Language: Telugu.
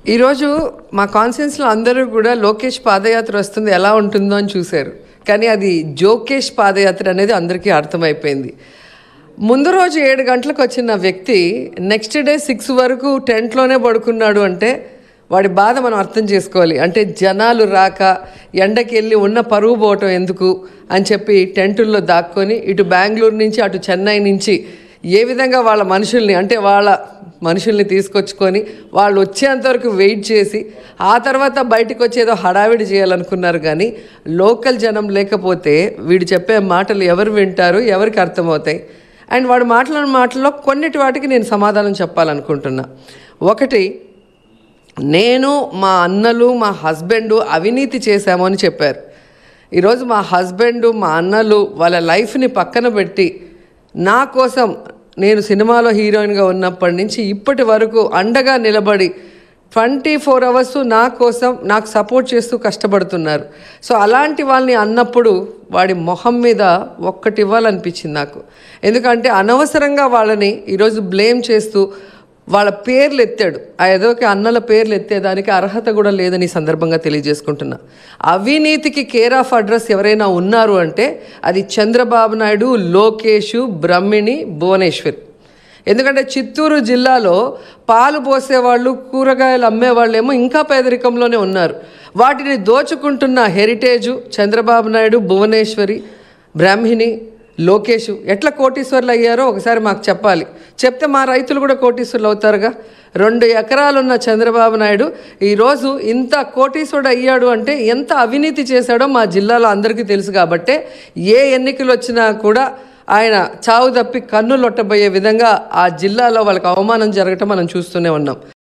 ఈరోజు మా కాన్ఫరెన్స్లో అందరూ కూడా లోకేష్ పాదయాత్ర వస్తుంది ఎలా ఉంటుందో అని చూశారు కానీ అది జోకేష్ పాదయాత్ర అనేది అందరికీ అర్థమైపోయింది ముందు రోజు ఏడు గంటలకు వచ్చిన వ్యక్తి నెక్స్ట్ డే సిక్స్ వరకు టెంట్లోనే పడుకున్నాడు అంటే వాడి బాధ మనం అర్థం చేసుకోవాలి అంటే జనాలు రాక ఎండకి వెళ్ళి ఉన్న పరువు పోవటం ఎందుకు అని చెప్పి టెంటుల్లో దాక్కొని ఇటు బెంగళూరు నుంచి అటు చెన్నై నుంచి ఏ విధంగా వాళ్ళ మనుషుల్ని అంటే వాళ్ళ మనుషుల్ని తీసుకొచ్చుకొని వాళ్ళు వచ్చేంతవరకు వెయిట్ చేసి ఆ తర్వాత బయటకు వచ్చేదో హడావిడి చేయాలనుకున్నారు కానీ లోకల్ జనం లేకపోతే వీడు చెప్పే మాటలు ఎవరు వింటారు ఎవరికి అర్థమవుతాయి అండ్ వాడు మాట్లాడిన మాటల్లో కొన్నిటి వాటికి నేను సమాధానం చెప్పాలనుకుంటున్నా ఒకటి నేను మా అన్నలు మా హస్బెండ్ అవినీతి చేశాము అని చెప్పారు ఈరోజు మా హస్బెండ్ మా అన్నలు వాళ్ళ లైఫ్ని పక్కన పెట్టి నా కోసం నేను సినిమాలో హీరోయిన్గా ఉన్నప్పటి నుంచి ఇప్పటి వరకు అండగా నిలబడి ట్వంటీ ఫోర్ అవర్స్ నా కోసం నాకు సపోర్ట్ చేస్తూ కష్టపడుతున్నారు సో అలాంటి వాళ్ళని అన్నప్పుడు వాడి మొహం మీద ఒక్కటి ఇవ్వాలనిపించింది నాకు ఎందుకంటే అనవసరంగా వాళ్ళని ఈరోజు బ్లేమ్ చేస్తూ వాళ్ళ పేర్లు ఎత్తాడు ఆ ఏదోకి అన్నల పేర్లు ఎత్తేదానికి అర్హత కూడా లేదని ఈ సందర్భంగా తెలియజేసుకుంటున్నా అవినీతికి కేర్ ఆఫ్ అడ్రస్ ఎవరైనా ఉన్నారు అంటే అది చంద్రబాబు నాయుడు లోకేష్ బ్రహ్మిణి భువనేశ్వరి ఎందుకంటే చిత్తూరు జిల్లాలో పాలు పోసేవాళ్ళు కూరగాయలు అమ్మేవాళ్ళు ఏమో ఇంకా పేదరికంలోనే ఉన్నారు వాటిని దోచుకుంటున్న హెరిటేజు చంద్రబాబు నాయుడు భువనేశ్వరి బ్రాహ్మిణి లోకేష్ ఎట్లా కోటీశ్వర్లు అయ్యారో ఒకసారి మాకు చెప్పాలి చెప్తే మా రైతులు కూడా కోటీశ్వర్లు అవుతారుగా రెండు ఎకరాలున్న చంద్రబాబు నాయుడు ఈరోజు ఇంత కోటీశ్వరుడు అయ్యాడు అంటే ఎంత అవినీతి చేశాడో మా జిల్లాలో అందరికీ తెలుసు కాబట్టే ఏ ఎన్నికలు వచ్చినా కూడా ఆయన చావు తప్పి కన్ను లొట్టబోయే విధంగా ఆ జిల్లాలో వాళ్ళకి అవమానం జరగటం మనం చూస్తూనే ఉన్నాం